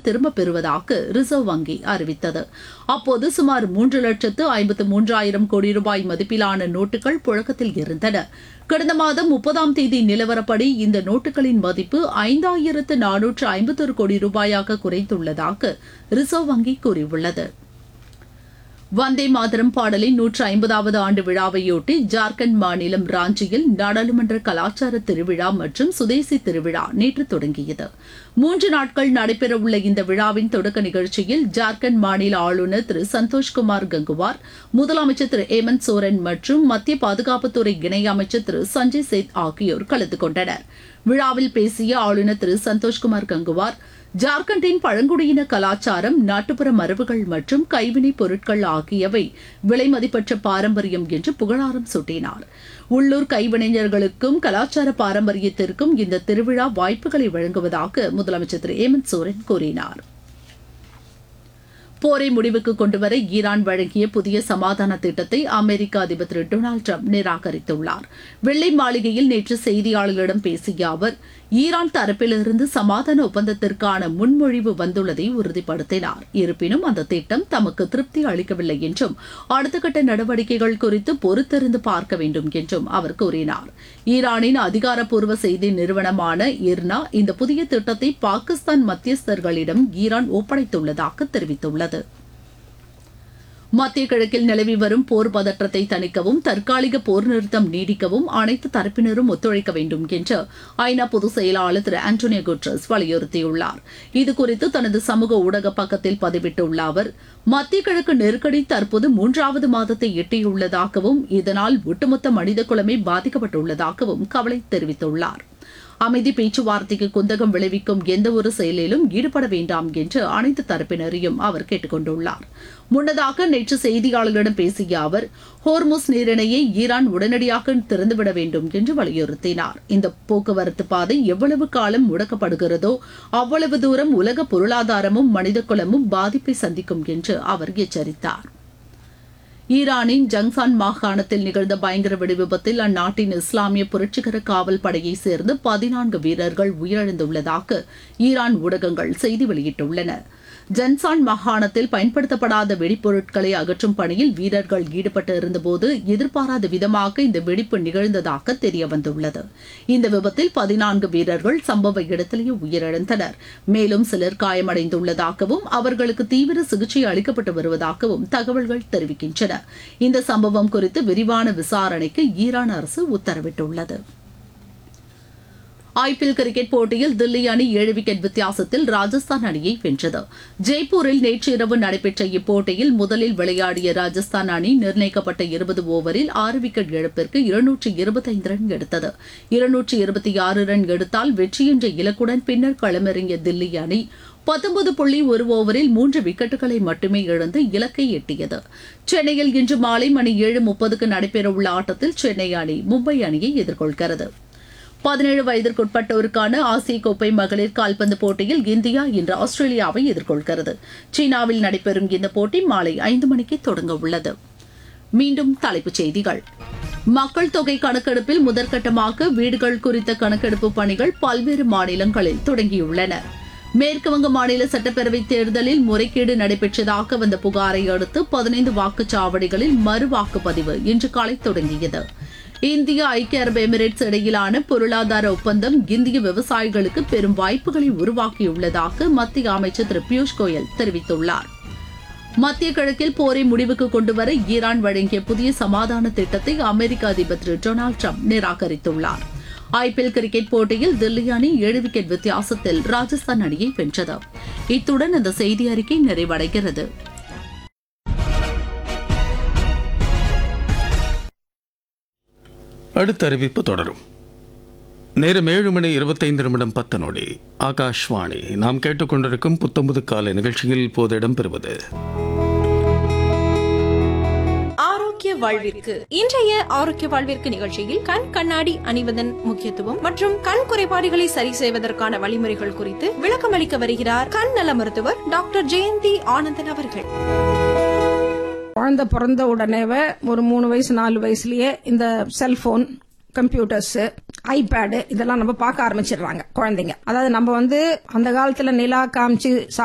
திரும்பப் பெறுவதாக ரிசர்வ் வங்கி அறிவித்தது அப்போது சுமார் மூன்று லட்சத்து ஐம்பத்து மூன்றாயிரம் கோடி ரூபாய் மதிப்பிலான நோட்டுகள் புழக்கத்தில் இருந்தன கடந்த மாதம் முப்பதாம் தேதி நிலவரப்படி இந்த நோட்டுகளின் மதிப்பு ஐந்தாயிரத்து நானூற்று ஐம்பத்தொரு கோடி ரூபாயாக குறைந்துள்ளதாக ரிசர்வ் வங்கி கூறியுள்ளது வந்தே மாதரம் பாடலின் நூற்று ஐம்பதாவது ஆண்டு விழாவையொட்டி ஜார்க்கண்ட் மாநிலம் ராஞ்சியில் நாடாளுமன்ற கலாச்சார திருவிழா மற்றும் சுதேசி திருவிழா நேற்று தொடங்கியது மூன்று நாட்கள் நடைபெறவுள்ள இந்த விழாவின் தொடக்க நிகழ்ச்சியில் ஜார்க்கண்ட் மாநில ஆளுநர் திரு சந்தோஷ்குமார் கங்குவார் முதலமைச்சர் திரு ஹேமந்த் சோரன் மற்றும் மத்திய பாதுகாப்புத்துறை இணையமைச்சர் திரு சஞ்சய் சேத் ஆகியோர் கலந்து கொண்டனர் விழாவில் பேசிய ஆளுநர் திரு சந்தோஷ்குமார் கங்குவார் ஜார்க்கண்டின் பழங்குடியின கலாச்சாரம் நாட்டுப்புற மரபுகள் மற்றும் கைவினைப் பொருட்கள் ஆகியவை விலைமதிப்பற்ற பாரம்பரியம் என்று புகழாரம் சூட்டினார் உள்ளூர் கைவினைஞர்களுக்கும் கலாச்சார பாரம்பரியத்திற்கும் இந்த திருவிழா வாய்ப்புகளை வழங்குவதாக முதலமைச்சர் திரு ஹேமந்த் சோரன் கூறினார் போரை முடிவுக்கு கொண்டுவர ஈரான் வழங்கிய புதிய சமாதான திட்டத்தை அமெரிக்க அதிபர் திரு டொனால்டு ட்ரம்ப் நிராகரித்துள்ளார் வெள்ளை மாளிகையில் நேற்று செய்தியாளர்களிடம் பேசிய அவர் ஈரான் தரப்பிலிருந்து சமாதான ஒப்பந்தத்திற்கான முன்மொழிவு வந்துள்ளதை உறுதிப்படுத்தினார் இருப்பினும் அந்த திட்டம் தமக்கு திருப்தி அளிக்கவில்லை என்றும் அடுத்த கட்ட நடவடிக்கைகள் குறித்து பொறுத்திருந்து பார்க்க வேண்டும் என்றும் அவர் கூறினார் ஈரானின் அதிகாரப்பூர்வ செய்தி நிறுவனமான இர்னா இந்த புதிய திட்டத்தை பாகிஸ்தான் மத்தியஸ்தர்களிடம் ஈரான் ஒப்படைத்துள்ளதாக தெரிவித்துள்ளது மத்திய கிழக்கில் நிலவி வரும் போர் பதற்றத்தை தணிக்கவும் தற்காலிக போர் நிறுத்தம் நீடிக்கவும் அனைத்து தரப்பினரும் ஒத்துழைக்க வேண்டும் என்று ஐநா பொதுச் செயலாளர் திரு ஆண்டோனியோ குட்ரஸ் வலியுறுத்தியுள்ளார் இதுகுறித்து தனது சமூக ஊடக பக்கத்தில் பதிவிட்டுள்ள அவர் மத்திய கிழக்கு நெருக்கடி தற்போது மூன்றாவது மாதத்தை எட்டியுள்ளதாகவும் இதனால் ஒட்டுமொத்த மனித குலமே பாதிக்கப்பட்டுள்ளதாகவும் கவலை தெரிவித்துள்ளார் அமைதி பேச்சுவார்த்தைக்கு குந்தகம் விளைவிக்கும் எந்த ஒரு செயலிலும் ஈடுபட வேண்டாம் என்று அனைத்து தரப்பினரையும் அவர் கேட்டுக் கொண்டுள்ளார் முன்னதாக நேற்று செய்தியாளர்களிடம் பேசிய அவர் ஹோர்முஸ் நீரிணையை ஈரான் உடனடியாக திறந்துவிட வேண்டும் என்று வலியுறுத்தினார் இந்த போக்குவரத்து பாதை எவ்வளவு காலம் முடக்கப்படுகிறதோ அவ்வளவு தூரம் உலக பொருளாதாரமும் மனிதகுலமும் பாதிப்பை சந்திக்கும் என்று அவர் எச்சரித்தார் ஈரானின் ஜங்சான் மாகாணத்தில் நிகழ்ந்த பயங்கர வெடிவிபத்தில் அந்நாட்டின் இஸ்லாமிய புரட்சிகர காவல் படையைச் சேர்ந்து பதினான்கு வீரர்கள் உயிரிழந்துள்ளதாக ஈரான் ஊடகங்கள் செய்தி வெளியிட்டுள்ளன ஜன்சான் மாகாணத்தில் பயன்படுத்தப்படாத வெடிப்பொருட்களை அகற்றும் பணியில் வீரர்கள் ஈடுபட்டு இருந்தபோது எதிர்பாராத விதமாக இந்த வெடிப்பு நிகழ்ந்ததாக தெரியவந்துள்ளது இந்த விபத்தில் பதினான்கு வீரர்கள் சம்பவ இடத்திலேயே உயிரிழந்தனர் மேலும் சிலர் காயமடைந்துள்ளதாகவும் அவர்களுக்கு தீவிர சிகிச்சை அளிக்கப்பட்டு வருவதாகவும் தகவல்கள் தெரிவிக்கின்றன இந்த சம்பவம் குறித்து விரிவான விசாரணைக்கு ஈரான் அரசு உத்தரவிட்டுள்ளது ஐபிஎல் கிரிக்கெட் போட்டியில் தில்லி அணி ஏழு விக்கெட் வித்தியாசத்தில் ராஜஸ்தான் அணியை வென்றது ஜெய்ப்பூரில் நேற்று இரவு நடைபெற்ற இப்போட்டியில் முதலில் விளையாடிய ராஜஸ்தான் அணி நிர்ணயிக்கப்பட்ட இருபது ஓவரில் ஆறு விக்கெட் இழப்பிற்கு இருநூற்று இருபத்தைந்து ரன் எடுத்தது இருநூற்று இருபத்தி ஆறு ரன் எடுத்தால் வெற்றி என்ற இலக்குடன் பின்னர் களமிறங்கிய தில்லி அணி பத்தொன்பது புள்ளி ஒரு ஓவரில் மூன்று விக்கெட்டுகளை மட்டுமே இழந்து இலக்கை எட்டியது சென்னையில் இன்று மாலை மணி ஏழு முப்பதுக்கு நடைபெறவுள்ள ஆட்டத்தில் சென்னை அணி மும்பை அணியை எதிர்கொள்கிறது பதினேழு வயதிற்குட்பட்டோருக்கான ஆசிய கோப்பை மகளிர் கால்பந்து போட்டியில் இந்தியா இன்று ஆஸ்திரேலியாவை எதிர்கொள்கிறது சீனாவில் நடைபெறும் இந்த போட்டி மாலை ஐந்து மணிக்கு தொடங்க உள்ளது மீண்டும் தலைப்புச் செய்திகள் மக்கள் தொகை கணக்கெடுப்பில் முதற்கட்டமாக வீடுகள் குறித்த கணக்கெடுப்பு பணிகள் பல்வேறு மாநிலங்களில் தொடங்கியுள்ளன மேற்குவங்க மாநில சட்டப்பேரவை தேர்தலில் முறைகேடு நடைபெற்றதாக வந்த புகாரை அடுத்து பதினைந்து வாக்குச்சாவடிகளில் மறு வாக்குப்பதிவு இன்று காலை தொடங்கியது இந்திய ஐக்கிய அரபு எமிரேட்ஸ் இடையிலான பொருளாதார ஒப்பந்தம் இந்திய விவசாயிகளுக்கு பெரும் வாய்ப்புகளை உருவாக்கியுள்ளதாக மத்திய அமைச்சர் திரு பியூஷ் கோயல் தெரிவித்துள்ளார் மத்திய கிழக்கில் போரை முடிவுக்கு கொண்டுவர ஈரான் வழங்கிய புதிய சமாதான திட்டத்தை அமெரிக்க அதிபர் திரு டொனால்டு ட்ரம்ப் நிராகரித்துள்ளார் ஐபிஎல் கிரிக்கெட் போட்டியில் தில்லி அணி ஏழு விக்கெட் வித்தியாசத்தில் ராஜஸ்தான் அணியை வென்றது இத்துடன் இந்த செய்தி அறிக்கை நிறைவடைகிறது அடுத்த அறிவிப்பு தொடரும் நேரம் ஏழு மணி இருபத்தைந்து நிமிடம் பத்து நொடி ஆகாஷ்வாணி நாம் கேட்டுக்கொண்டிருக்கும் புத்தம்புது காலை நிகழ்ச்சியில் இப்போது இடம்பெறுவது ஆரோக்கிய வாழ்விற்கு இன்றைய ஆரோக்கிய வாழ்விற்கு நிகழ்ச்சியில் கண் கண்ணாடி அணிவதன் முக்கியத்துவம் மற்றும் கண் குறைபாடுகளை சரி செய்வதற்கான வழிமுறைகள் குறித்து விளக்கமளிக்க வருகிறார் கண் நல மருத்துவர் டாக்டர் ஜெயந்தி ஆனந்தன் அவர்கள் குழந்தை பிறந்த உடனேவே ஒரு மூணு வயசு நாலு வயசுலயே இந்த செல்போன் கம்ப்யூட்டர்ஸ் ஐபேடு இதெல்லாம் நம்ம பார்க்க ஆரம்பிச்சிடுறாங்க குழந்தைங்க அதாவது நம்ம வந்து அந்த காலத்துல நிலா காமிச்சு